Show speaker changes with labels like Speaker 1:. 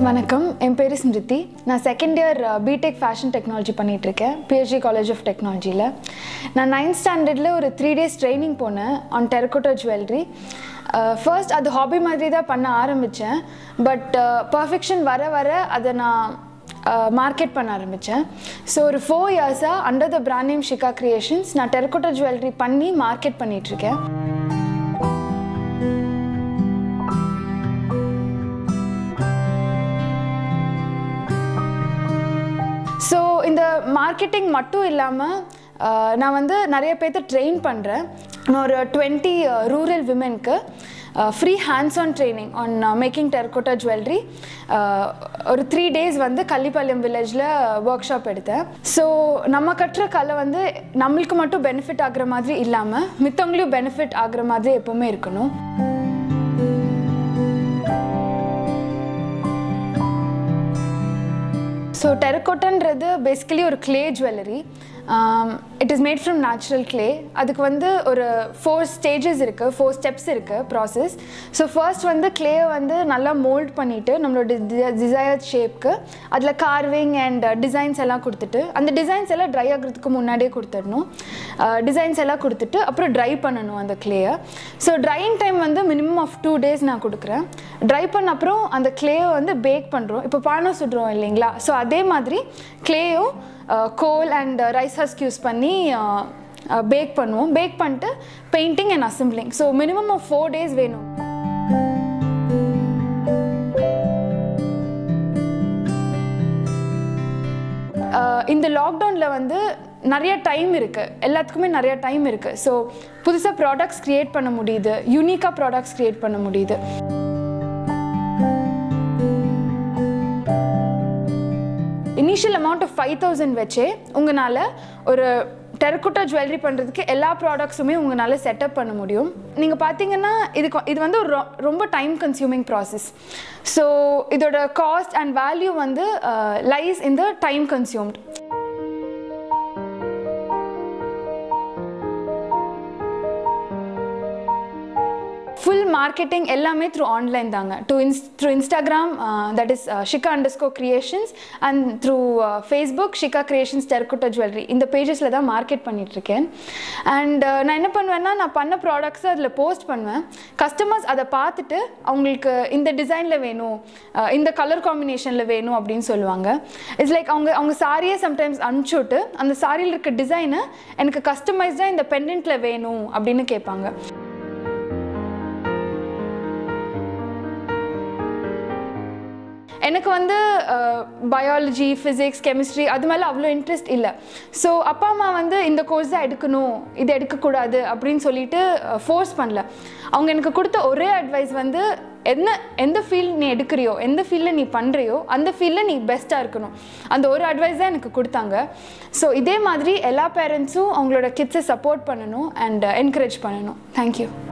Speaker 1: வணக்கம் என் பேர் ஸ்மிருதி நான் second year BTech fashion technology பண்ணிகிட்ருக்கேன் பிஹெச்டி காலேஜ் ஆஃப் டெக்னாலஜியில் நான் நைன்த் ஸ்டாண்டர்டில் ஒரு த்ரீ டேஸ் ட்ரைனிங் போனேன் ஆன் டெரக்கோட்டா ஜுவல்லரி ஃபர்ஸ்ட் அது ஹாபி மாதிரி தான் பண்ண ஆரம்பித்தேன் பட் பர்ஃபெக்ஷன் வர வர அதை நான் மார்க்கெட் பண்ண ஆரம்பித்தேன் ஸோ ஒரு ஃபோர் இயர்ஸாக under the brand name Shikha creations நான் டெரக்கோட்டா ஜுவல்லரி பண்ணி மார்க்கெட் பண்ணிகிட்ருக்கேன் ஸோ இந்த மார்க்கெட்டிங் மட்டும் இல்லாமல் நான் வந்து நிறைய பேர்த்த ட்ரெயின் பண்ணுறேன் நான் ஒரு டுவெண்ட்டி ரூரல் விமென்க்கு free hands on training on making terracotta jewellery ஒரு த்ரீ டேஸ் வந்து கள்ளிப்பாளையம் வில்லேஜில் ஒர்க் ஷாப் எடுத்தேன் ஸோ நம்ம கட்டுற கலை வந்து நம்மளுக்கு மட்டும் பெனிஃபிட் ஆகுற மாதிரி இல்லாமல் மித்தவங்களையும் பெனிஃபிட் ஆகுற மாதிரி எப்போவுமே இருக்கணும் ஸோ டெரக்கோட்டன்றது பேசிக்கலி ஒரு clay jewellery it is made from natural clay அதுக்கு வந்து ஒரு ஃபோர் ஸ்டேஜஸ் இருக்குது ஃபோர் ஸ்டெப்ஸ் இருக்குது ப்ராசஸ் ஸோ ஃபர்ஸ்ட் வந்து கிளேயை வந்து நல்லா மோல்ட் பண்ணிவிட்டு நம்மளோட டிசையர் ஷேப்க்கு அதில் கார்விங் அண்ட் டிசைன்ஸ் எல்லாம் கொடுத்துட்டு அந்த டிசைன்ஸ் எல்லாம் ட்ரை ஆகிறதுக்கு முன்னாடியே கொடுத்துடணும் டிசைன்ஸ் எல்லாம் கொடுத்துட்டு அப்புறம் ட்ரை பண்ணணும் அந்த கிளேயை ஸோ ட்ரையிங் டைம் வந்து மினிமம் ஆஃப் டூ டேஸ் நான் கொடுக்குறேன் ட்ரை பண்ண அப்புறம் அந்த கிளேயை வந்து பேக் பண்ணுறோம் இப்போ பானம் சுடுறோம் இல்லைங்களா ஸோ அதே மாதிரி கிளேயும் coal and rice husk use பண்ணி பேக் பண்ணுவோம் பேக் பண்ணிட்டு painting and assembling so minimum of four days வேணும் இந்த லாக்டவுனில் வந்து நிறைய டைம் இருக்குது எல்லாத்துக்குமே நிறைய டைம் இருக்குது ஸோ புதுசாக ப்ராடக்ட்ஸ் க்ரியேட் பண்ண முடியுது யூனிக்காக ப்ராடக்ட்ஸ் க்ரியேட் பண்ண முடியுது initial amount of five thousand வச்சே உங்களால் ஒரு டெரக்குட்டா ஜுவல்லரி பண்ணுறதுக்கு எல்லா ப்ராடக்ட்ஸுமே உங்களால் செட்டப் பண்ண முடியும் நீங்கள் பார்த்தீங்கன்னா இதுக்கு இது வந்து ஒரு ரொம்ப டைம் கன்சியூமிங் ப்ராசஸ் ஸோ இதோட காஸ்ட் அண்ட் வேல்யூ வந்து lies in the time consumed full marketing எல்லாமே த்ரூ ஆன்லைன் தாங்க டு இன்ஸ் through Instagram that is Shikha underscore creations and through Facebook Shikha creations terracotta jewellery இந்த பேஜஸில் தான் மார்க்கெட் பண்ணிகிட்ருக்கேன் அண்ட் நான் என்ன பண்ணுவேன்னா நான் பண்ண ப்ராடக்ட்ஸை அதில் போஸ்ட் பண்ணுவேன் கஸ்டமர்ஸ் அதை பார்த்துட்டு அவங்களுக்கு இந்த டிசைனில் வேணும் இந்த கலர் காம்பினேஷனில் வேணும் அப்படின்னு சொல்லுவாங்க இட்ஸ் லைக் அவங்க அவங்க சாரியே சம்டைம்ஸ் அனுப்பிச்சுட்டு அந்த சாரியில் இருக்க டிசைனை எனக்கு கஸ்டமைஸ்டாக இந்த பெண்டன்ட்டில் வேணும் அப்படின்னு கேட்பாங்க எனக்கு வந்து பயாலஜி ஃபிசிக்ஸ் கெமிஸ்ட்ரி அது மேலே அவ்வளோ இன்ட்ரெஸ்ட் இல்லை ஸோ அப்பா அம்மா வந்து இந்த கோர்ஸ் தான் எடுக்கணும் இது எடுக்கக்கூடாது அப்படின்னு சொல்லிட்டு ஃபோர்ஸ் பண்ணல அவங்க எனக்கு கொடுத்த ஒரே அட்வைஸ் வந்து என்ன எந்த ஃபீல்ட் நீ எடுக்கிறியோ எந்த ஃபீல்டில் நீ பண்ணுறியோ அந்த ஃபீல்டில் நீ பெஸ்ட்டாக இருக்கணும் அந்த ஒரு அட்வைஸ் தான் எனக்கு கொடுத்தாங்க ஸோ இதே மாதிரி எல்லா பேரண்ட்ஸும் அவங்களோட கிட்ஸை சப்போர்ட் பண்ணணும் அண்ட் என்கரேஜ் பண்ணணும் தேங்க்யூ